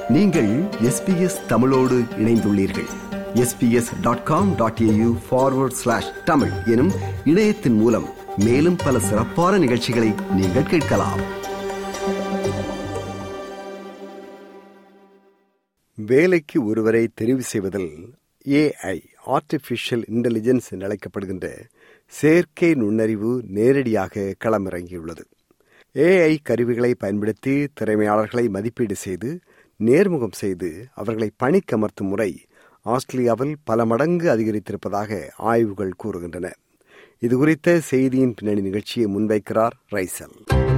நீங்கள் எஸ்பிஎஸ் தமிழோடு இணைந்துள்ளீர்கள் SBS dot com dot AU forward slash Tamil எனும் இணையத்தின் மூலம் மேலும் பல சிறப்பான நிகழ்ச்சிகளை நீங்கள் கேட்கலாம் வேலைக்கு ஒருவரை தெரிவு செய்வதில் ஏஐ ஆர்டிஃபிஷியல் இன்டெலிஜென்ஸ் என்று அழைக்கப்படுகின்ற செயற்கை நுண்ணறிவு நேரடியாக களமிறங்கியுள்ளது ஏஐ கருவிகளை பயன்படுத்தி திறமையாளர்களை மதிப்பீடு செய்து நேர்முகம் செய்து அவர்களை பணிக்கமர்த்தும் முறை ஆஸ்திரேலியாவில் பல மடங்கு அதிகரித்திருப்பதாக ஆய்வுகள் கூறுகின்றன இதுகுறித்த செய்தியின் பின்னணி நிகழ்ச்சியை முன்வைக்கிறார் ரைசல்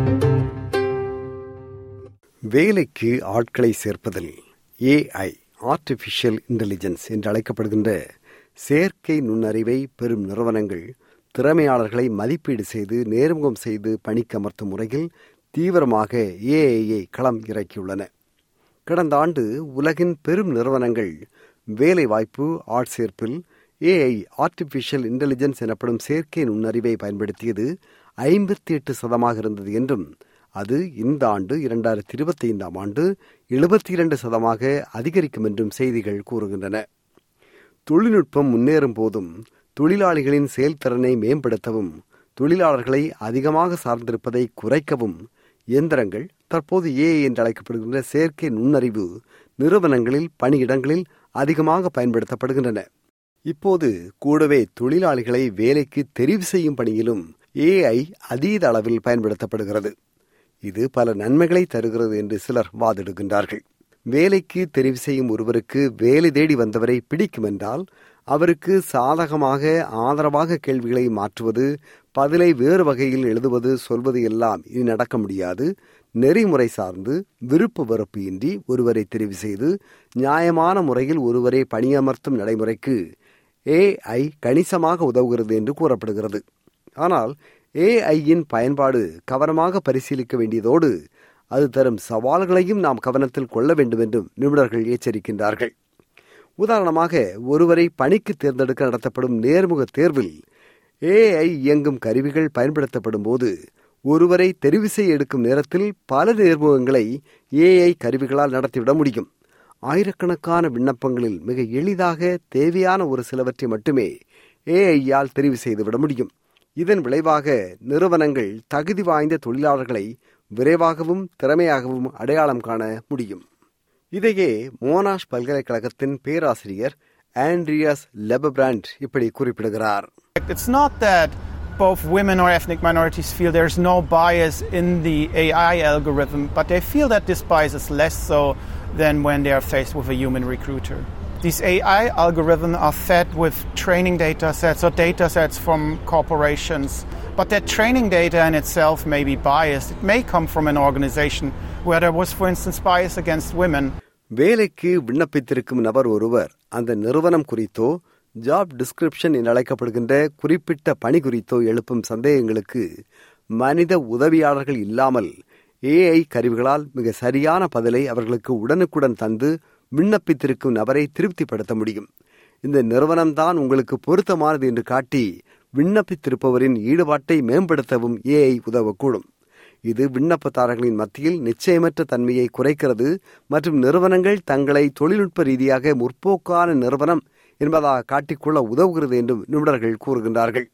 வேலைக்கு ஆட்களை சேர்ப்பதில் ஏஐ ஆர்டிபிஷியல் இன்டெலிஜென்ஸ் என்று அழைக்கப்படுகின்ற செயற்கை நுண்ணறிவை பெறும் நிறுவனங்கள் திறமையாளர்களை மதிப்பீடு செய்து நேர்முகம் செய்து பணிக்கமர்த்தும் முறையில் தீவிரமாக ஏஐயை களம் இறக்கியுள்ளன கடந்த ஆண்டு உலகின் பெரும் நிறுவனங்கள் வேலை வாய்ப்பு ஆட்சேர்ப்பில் ஏஐ ஆர்டிபிஷியல் இன்டெலிஜென்ஸ் எனப்படும் செயற்கை நுண்ணறிவை பயன்படுத்தியது ஐம்பத்தி எட்டு சதமாக இருந்தது என்றும் அது இந்த ஆண்டு இரண்டாயிரத்தி இருபத்தி ஐந்தாம் ஆண்டு எழுபத்தி இரண்டு சதமாக அதிகரிக்கும் என்றும் செய்திகள் கூறுகின்றன தொழில்நுட்பம் முன்னேறும் போதும் தொழிலாளிகளின் செயல்திறனை மேம்படுத்தவும் தொழிலாளர்களை அதிகமாக சார்ந்திருப்பதை குறைக்கவும் இயந்திரங்கள் தற்போது ஏஐ என்று அழைக்கப்படுகின்ற செயற்கை நுண்ணறிவு நிறுவனங்களில் பணியிடங்களில் அதிகமாக பயன்படுத்தப்படுகின்றன இப்போது கூடவே தொழிலாளிகளை வேலைக்கு தெரிவு செய்யும் பணியிலும் ஏஐ அதீத அளவில் பயன்படுத்தப்படுகிறது இது பல நன்மைகளை தருகிறது என்று சிலர் வாதிடுகின்றார்கள் வேலைக்கு தெரிவு செய்யும் ஒருவருக்கு வேலை தேடி வந்தவரை பிடிக்கும் என்றால் அவருக்கு சாதகமாக ஆதரவாக கேள்விகளை மாற்றுவது பதிலை வேறு வகையில் எழுதுவது சொல்வது எல்லாம் இனி நடக்க முடியாது நெறிமுறை சார்ந்து விருப்ப வெறுப்பு இன்றி ஒருவரை தெரிவு செய்து நியாயமான முறையில் ஒருவரை பணியமர்த்தும் நடைமுறைக்கு ஏஐ கணிசமாக உதவுகிறது என்று கூறப்படுகிறது ஆனால் ஏஐயின் பயன்பாடு கவனமாக பரிசீலிக்க வேண்டியதோடு அது தரும் சவால்களையும் நாம் கவனத்தில் கொள்ள வேண்டும் என்றும் நிபுணர்கள் எச்சரிக்கின்றார்கள் உதாரணமாக ஒருவரை பணிக்கு தேர்ந்தெடுக்க நடத்தப்படும் நேர்முக தேர்வில் ஏஐ இயங்கும் கருவிகள் பயன்படுத்தப்படும் போது ஒருவரை தெரிவு செய்ய எடுக்கும் நேரத்தில் பல நேர்முகங்களை ஏஐ கருவிகளால் நடத்திவிட முடியும் ஆயிரக்கணக்கான விண்ணப்பங்களில் மிக எளிதாக தேவையான ஒரு சிலவற்றை மட்டுமே ஏஐயால் தெரிவு செய்துவிட முடியும் இதன் விளைவாக நிறுவனங்கள் தகுதி வாய்ந்த தொழிலாளர்களை விரைவாகவும் திறமையாகவும் அடையாளம் காண முடியும் இதையே மோனாஷ் பல்கலைக்கழகத்தின் பேராசிரியர் ஆண்ட்ரியாஸ் லெபபிராண்ட் இப்படி குறிப்பிடுகிறார் It's not that both women or ethnic minorities feel there's no bias in the AI algorithm, but they feel that this bias is less so than when they are faced with a human recruiter. These AI algorithms are fed with training data sets or data sets from corporations, but that training data in itself may be biased. It may come from an organization where there was, for instance, bias against women. வேலைக்கு விண்ணப்பித்திருக்கும் நபர் ஒருவர் அந்த நிறுவனம் குறித்தோ job description என்று அழைக்கப்படுகின்ற குறிப்பிட்ட பணி குறித்தோ எழுப்பும் சந்தேகங்களுக்கு மனித உதவியாளர்கள் இல்லாமல் ஏஐ கருவிகளால் மிக சரியான பதிலை அவர்களுக்கு உடனுக்குடன் தந்து விண்ணப்பித்திருக்கும் நபரை திருப்திப்படுத்த முடியும் இந்த நிறுவனம்தான் உங்களுக்கு பொருத்தமானது என்று காட்டி விண்ணப்பித்திருப்பவரின் ஈடுபாட்டை மேம்படுத்தவும் ஏஐ உதவக்கூடும் இது விண்ணப்பதாரர்களின் மத்தியில் நிச்சயமற்ற தன்மையை குறைக்கிறது மற்றும் நிறுவனங்கள் தங்களை தொழில்நுட்ப ரீதியாக முற்போக்கான நிறுவனம் என்பதாக காட்டிக்கொள்ள உதவுகிறது என்றும் நிபுணர்கள் கூறுகின்றார்கள்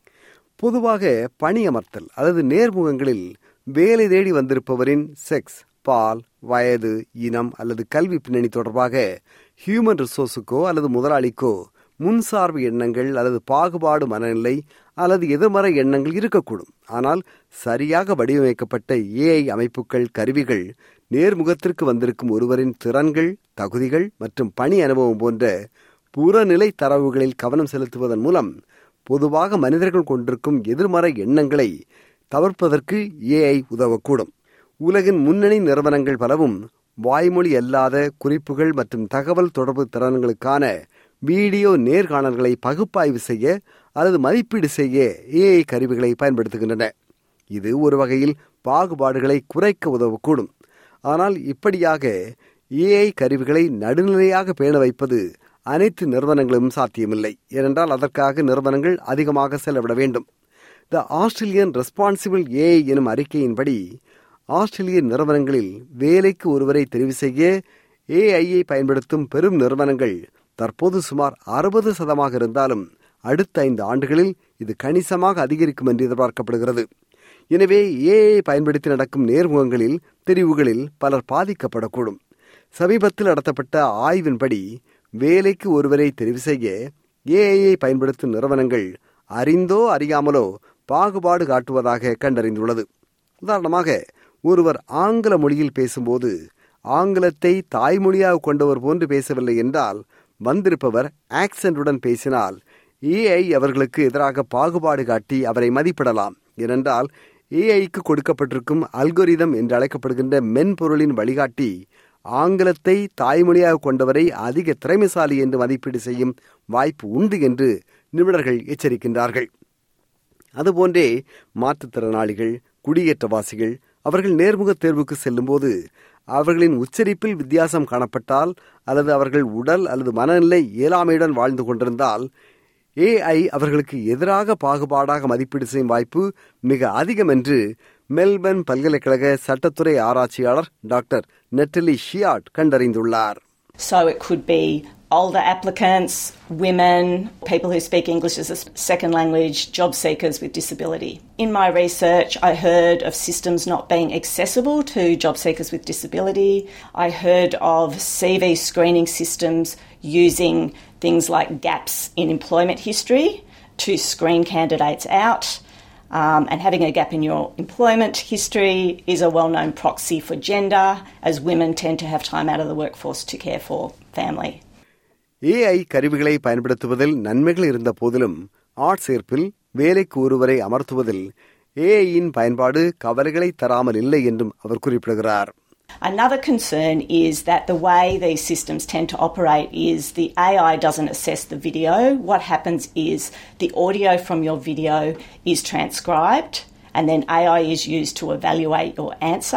பொதுவாக பணியமர்த்தல் அல்லது நேர்முகங்களில் வேலை தேடி வந்திருப்பவரின் செக்ஸ் பால் வயது இனம் அல்லது கல்வி பின்னணி தொடர்பாக ஹியூமன் ரிசோர்ஸுக்கோ அல்லது முதலாளிக்கோ முன்சார்பு எண்ணங்கள் அல்லது பாகுபாடு மனநிலை அல்லது எதிர்மறை எண்ணங்கள் இருக்கக்கூடும் ஆனால் சரியாக வடிவமைக்கப்பட்ட ஏஐ அமைப்புகள் கருவிகள் நேர்முகத்திற்கு வந்திருக்கும் ஒருவரின் திறன்கள் தகுதிகள் மற்றும் பணி அனுபவம் போன்ற புறநிலை தரவுகளில் கவனம் செலுத்துவதன் மூலம் பொதுவாக மனிதர்கள் கொண்டிருக்கும் எதிர்மறை எண்ணங்களை தவிர்ப்பதற்கு ஏஐ உதவக்கூடும் உலகின் முன்னணி நிறுவனங்கள் பலவும் வாய்மொழி அல்லாத குறிப்புகள் மற்றும் தகவல் தொடர்பு திறன்களுக்கான வீடியோ நேர்காணல்களை பகுப்பாய்வு செய்ய அல்லது மதிப்பீடு செய்ய ஏஐ கருவிகளை பயன்படுத்துகின்றன இது ஒரு வகையில் பாகுபாடுகளை குறைக்க உதவக்கூடும் ஆனால் இப்படியாக ஏஐ கருவிகளை நடுநிலையாக பேண வைப்பது அனைத்து நிறுவனங்களும் சாத்தியமில்லை ஏனென்றால் அதற்காக நிறுவனங்கள் அதிகமாக செலவிட வேண்டும் த ஆஸ்திரேலியன் ரெஸ்பான்சிபிள் ஏஐ எனும் அறிக்கையின்படி ஆஸ்திரேலிய நிறுவனங்களில் வேலைக்கு ஒருவரை தெரிவு செய்ய ஏஐயை பயன்படுத்தும் பெரும் நிறுவனங்கள் தற்போது சுமார் அறுபது சதமாக இருந்தாலும் அடுத்த ஐந்து ஆண்டுகளில் இது கணிசமாக அதிகரிக்கும் என்று எதிர்பார்க்கப்படுகிறது எனவே ஏஐ பயன்படுத்தி நடக்கும் நேர்முகங்களில் தெரிவுகளில் பலர் பாதிக்கப்படக்கூடும் சமீபத்தில் நடத்தப்பட்ட ஆய்வின்படி வேலைக்கு ஒருவரை தெரிவு செய்ய ஏஐயை பயன்படுத்தும் நிறுவனங்கள் அறிந்தோ அறியாமலோ பாகுபாடு காட்டுவதாக கண்டறிந்துள்ளது உதாரணமாக ஒருவர் ஆங்கில மொழியில் பேசும்போது ஆங்கிலத்தை தாய்மொழியாக கொண்டவர் போன்று பேசவில்லை என்றால் வந்திருப்பவர் ஆக்சென்டுடன் பேசினால் ஏஐ அவர்களுக்கு எதிராக பாகுபாடு காட்டி அவரை மதிப்பிடலாம் ஏனென்றால் ஏஐக்கு கொடுக்கப்பட்டிருக்கும் அல்கோரிதம் என்று அழைக்கப்படுகின்ற மென்பொருளின் வழிகாட்டி ஆங்கிலத்தை தாய்மொழியாக கொண்டவரை அதிக திறமைசாலி என்று மதிப்பீடு செய்யும் வாய்ப்பு உண்டு என்று நிபுணர்கள் எச்சரிக்கின்றார்கள் அதுபோன்றே மாற்றுத்திறனாளிகள் குடியேற்றவாசிகள் அவர்கள் நேர்முக தேர்வுக்கு செல்லும்போது அவர்களின் உச்சரிப்பில் வித்தியாசம் காணப்பட்டால் அல்லது அவர்கள் உடல் அல்லது மனநிலை இயலாமையுடன் வாழ்ந்து கொண்டிருந்தால் ஏஐ அவர்களுக்கு எதிராக பாகுபாடாக மதிப்பீடு செய்யும் வாய்ப்பு மிக அதிகம் என்று மெல்பர்ன் பல்கலைக்கழக சட்டத்துறை ஆராய்ச்சியாளர் டாக்டர் நெட்டலி ஷியாட் கண்டறிந்துள்ளார் So it could be older applicants, women, people who speak English as a second language, job seekers with disability. In my research, I heard of systems not being accessible to job seekers with disability. I heard of CV screening systems using things like gaps in employment history to screen candidates out. Um, and having a gap in your employment history is a well known proxy for gender, as women tend to have time out of the workforce to care for family. AI கருவிகளை பயன்படுத்துவதில் நன்மைகள் இருந்த போதிலும் ஆட்சேர்ப்பில் வேலைக்கு ஒருவரை அமர்த்துவதில் ஏஐயின் பயன்பாடு கவலைகளை தராமல் இல்லை என்றும் அவர் குறிப்பிடுகிறார் Another concern is that the way these systems tend to operate is the AI doesn't assess the video. What happens is the audio from your video is transcribed and then AI is used to evaluate your answer.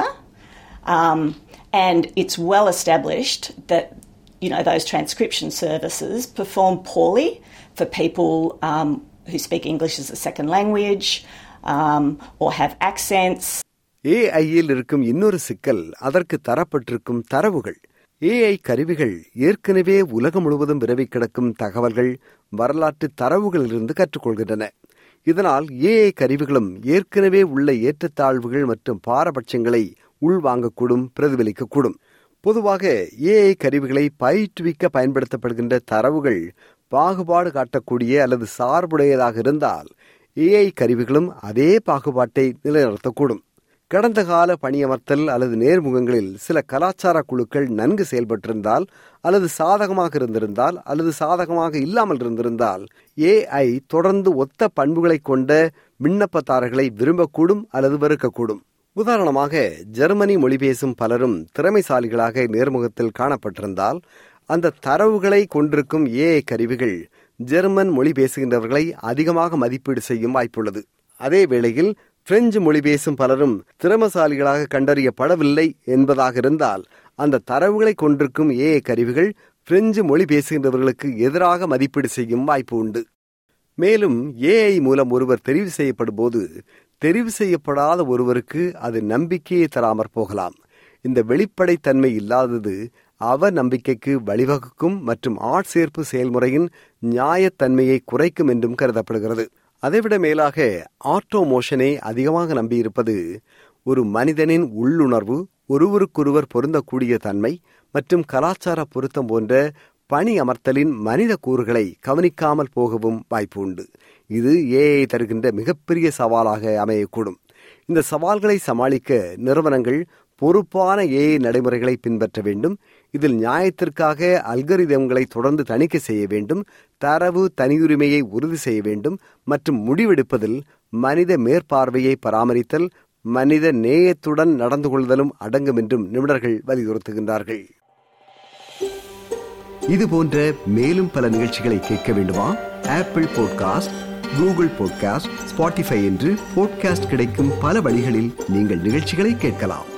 Um, and it's well established that you know those transcription services perform poorly for people um, who speak English as a second language um, or have accents. ஏஐயில் இருக்கும் இன்னொரு சிக்கல் அதற்கு தரப்பட்டிருக்கும் தரவுகள் AI கருவிகள் ஏற்கனவே உலகம் முழுவதும் விரவி கிடக்கும் தகவல்கள் வரலாற்று தரவுகளிலிருந்து கற்றுக்கொள்கின்றன இதனால் ஏஐ கருவிகளும் ஏற்கனவே உள்ள ஏற்றத்தாழ்வுகள் மற்றும் பாரபட்சங்களை உள்வாங்கக்கூடும் பிரதிபலிக்கக்கூடும் பொதுவாக ஏஐ கருவிகளை பயிற்றுவிக்க பயன்படுத்தப்படுகின்ற தரவுகள் பாகுபாடு காட்டக்கூடிய அல்லது சார்புடையதாக இருந்தால் ஏஐ கருவிகளும் அதே பாகுபாட்டை நிலைநிறுத்தக்கூடும் கடந்த கால பணியமர்த்தல் அல்லது நேர்முகங்களில் சில கலாச்சார குழுக்கள் நன்கு செயல்பட்டிருந்தால் அல்லது சாதகமாக இருந்திருந்தால் அல்லது சாதகமாக இல்லாமல் இருந்திருந்தால் ஏஐ தொடர்ந்து ஒத்த பண்புகளை கொண்ட விண்ணப்பதாரர்களை விரும்பக்கூடும் அல்லது வெறுக்கக்கூடும் உதாரணமாக ஜெர்மனி மொழி பேசும் பலரும் திறமைசாலிகளாக நேர்முகத்தில் காணப்பட்டிருந்தால் அந்த தரவுகளை கொண்டிருக்கும் ஏஐ கருவிகள் ஜெர்மன் மொழி பேசுகின்றவர்களை அதிகமாக மதிப்பீடு செய்யும் வாய்ப்புள்ளது அதே வேளையில் பிரெஞ்சு மொழி பேசும் பலரும் திறமசாலிகளாக கண்டறியப்படவில்லை என்பதாக இருந்தால் அந்த தரவுகளை கொண்டிருக்கும் ஏஐ கருவிகள் பிரெஞ்சு மொழி பேசுகின்றவர்களுக்கு எதிராக மதிப்பீடு செய்யும் வாய்ப்பு உண்டு மேலும் ஏஐ மூலம் ஒருவர் தெரிவு செய்யப்படும் போது தெரிவு செய்யப்படாத ஒருவருக்கு அது நம்பிக்கையை தராமற் போகலாம் இந்த வெளிப்படைத்தன்மை இல்லாதது அவ நம்பிக்கைக்கு வழிவகுக்கும் மற்றும் ஆட்சேர்ப்பு செயல்முறையின் நியாயத்தன்மையை குறைக்கும் என்றும் கருதப்படுகிறது அதைவிட மேலாக ஆட்டோ மோஷனை அதிகமாக நம்பியிருப்பது ஒரு மனிதனின் உள்ளுணர்வு ஒருவருக்கொருவர் பொருந்தக்கூடிய தன்மை மற்றும் கலாச்சார பொருத்தம் போன்ற பணி அமர்த்தலின் மனித கூறுகளை கவனிக்காமல் போகவும் வாய்ப்பு உண்டு இது ஏஐ தருகின்ற மிகப்பெரிய சவாலாக அமையக்கூடும் இந்த சவால்களை சமாளிக்க நிறுவனங்கள் பொறுப்பான ஏஐ நடைமுறைகளை பின்பற்ற வேண்டும் இதில் நியாயத்திற்காக அல்கரிதம்களை தொடர்ந்து தணிக்கை செய்ய வேண்டும் தரவு தனியுரிமையை உறுதி செய்ய வேண்டும் மற்றும் முடிவெடுப்பதில் மனித மேற்பார்வையை பராமரித்தல் மனித நேயத்துடன் நடந்து கொள்வதும் அடங்கும் என்றும் நிபுணர்கள் வலியுறுத்துகின்றார்கள் இது போன்ற மேலும் பல நிகழ்ச்சிகளை கேட்க வேண்டுமா Apple podcast Google podcast Spotify என்று பாட்காஸ்ட் கிடைக்கும் பல வழிகளில் நீங்கள் நிகழ்ச்சிகளை கேட்கலாம்